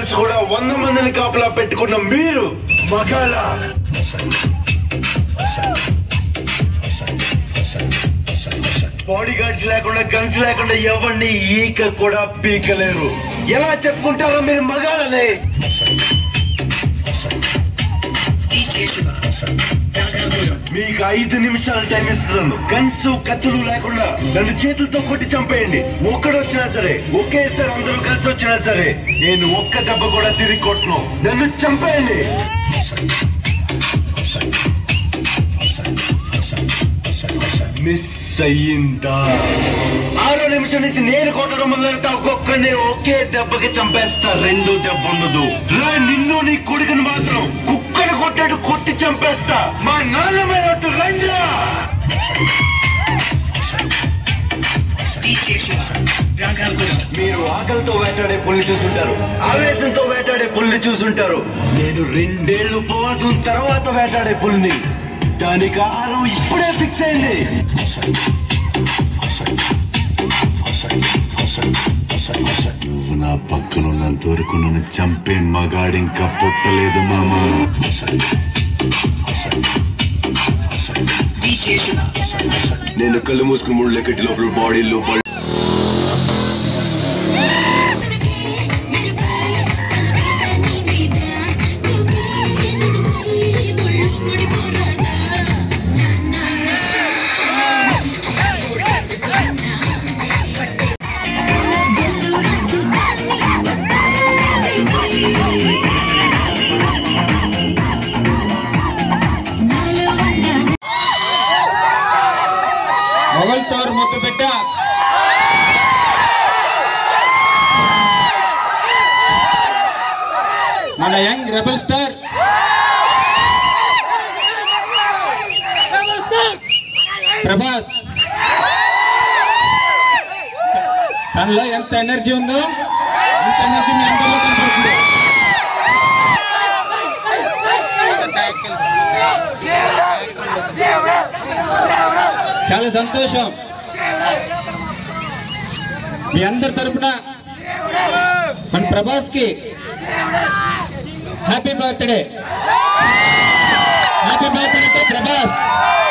girls కూడా వంద మందిని కాపలా పెట్టుకున్న మీరు మగాళ్ళ బాడీ గార్డ్స్ లేకుండా గన్స్ లేకుండా ఎవరిని ఈక కూడా పీకలేరు ఎలా చెప్పుకుంటారో మీరు మగాళ్ళనే మీకు ఐదు నిమిషాలు టైం ఇస్తున్నాను గన్స్ కత్తులు లేకుండా నన్ను చేతులతో కొట్టి చంపేయండి ఒక్కడు వచ్చినా సరే ఒకేసారి అందరూ కలిసి వచ్చినా సరే నేను ఒక్క దెబ్బ కూడా తిరిగి కొట్టను నన్ను చంపేయండి మిస్ అయ్యిందా ఆరో నిమిషం నుంచి నేను కొట్టడం మొదలెడతా ఒక్కొక్కరిని ఒకే దెబ్బకి చంపేస్తా రెండో దెబ్బ ఉండదు రా నిన్ను నీ కొడుకుని మాత్రం కుక్కని కొట్టాడు కొట్టి చంపేస్తా మా నాన్న మీద ఒట్టు రండిరా మీరు ఆకలితో వేటాడే పుల్లి చూసుంటారు ఆవేశంతో వేటాడే పుల్లి చూసుంటారు నేను రెండేళ్లు ఉపవాసం తర్వాత వేటాడే పుల్ని దానికి ఆహారం ఇప్పుడే ఫిక్స్ అయింది నువ్వు నా పక్కన ఉన్నంత వరకు నన్ను చంపే మగాడింకా పుట్టలేదు మామా నేను కళ్ళు మూసుకుని మూడు లెక్కటి లోపల బాడీ లోపల మొగల్తోరు ముద్దు బిడ్డ మన యంగ్ రెబల్ స్టార్ ప్రభాస్ తనలో ఎంత ఎనర్జీ ఉందో అంత ఎనర్జీ మీ అందరిలో కనపడుతుంది చాలా సంతోషం మీ అందరి తరపున మన ప్రభాస్ కి happy birthday happy birthday Prabhas